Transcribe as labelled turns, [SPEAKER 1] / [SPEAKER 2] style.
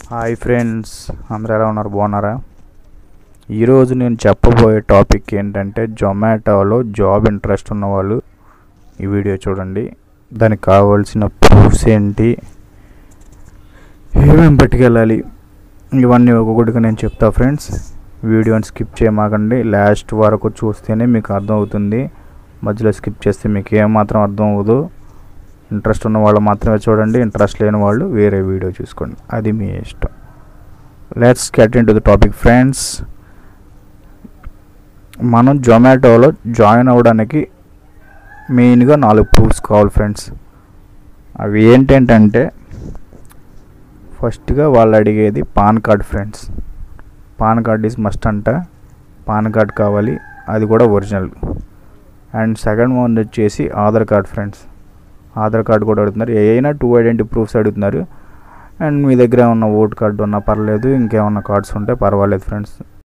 [SPEAKER 1] hi friends అందరూ ఎలా ఉన్నారు బాగున్నారా ఈరోజు నేను చెప్పబోయే టాపిక్ ఏంటంటే జొమాటోలో జాబ్ ఇంట్రెస్ట్ ఉన్న వాళ్ళు ఈ వీడియో చూడండి దానికి కావాల్సిన ప్రూఫ్స్ ఏంటి ఏమేమి పట్టుకెళ్ళాలి ఇవన్నీ ఒక్కొక్కటిగా నేను చెప్తా ఫ్రెండ్స్ వీడియోని స్కిప్ చేయమాకండి లాస్ట్ వరకు చూస్తేనే మీకు అర్థమవుతుంది మధ్యలో స్కిప్ చేస్తే మీకు ఏమాత్రం అర్థం అవ్వదు ఇంట్రెస్ట్ ఉన్న వాళ్ళు మాత్రమే చూడండి ఇంట్రెస్ట్ లేని వాళ్ళు వేరే వీడియో చూసుకోండి అది మీ ఇష్టం let's get into the topic friends మనం జొమాటోలో జాయిన్ అవ్వడానికి మెయిన్గా నాలుగు ప్రూఫ్స్ కావాలి ఫ్రెండ్స్ అవి ఏంటంటే ఫస్ట్గా వాళ్ళు అడిగేది PAN card friends PAN card is must అంట పాన్ కార్డ్ కావాలి అది కూడా ఒరిజినల్ అండ్ సెకండ్ వన్ వచ్చేసి Aadhaar card friends Aadhaar card కూడా అడుగుతున్నారు ఏదైనా టూ ఐడెంటిటీ ప్రూఫ్స్ అడుగుతున్నారు అండ్ మీ దగ్గర ఉన్న ఓట్ కార్డు ఉన్నా పర్లేదు ఇంకేమన్నా కార్డ్స్ ఉంటే పర్వాలేదు ఫ్రెండ్స్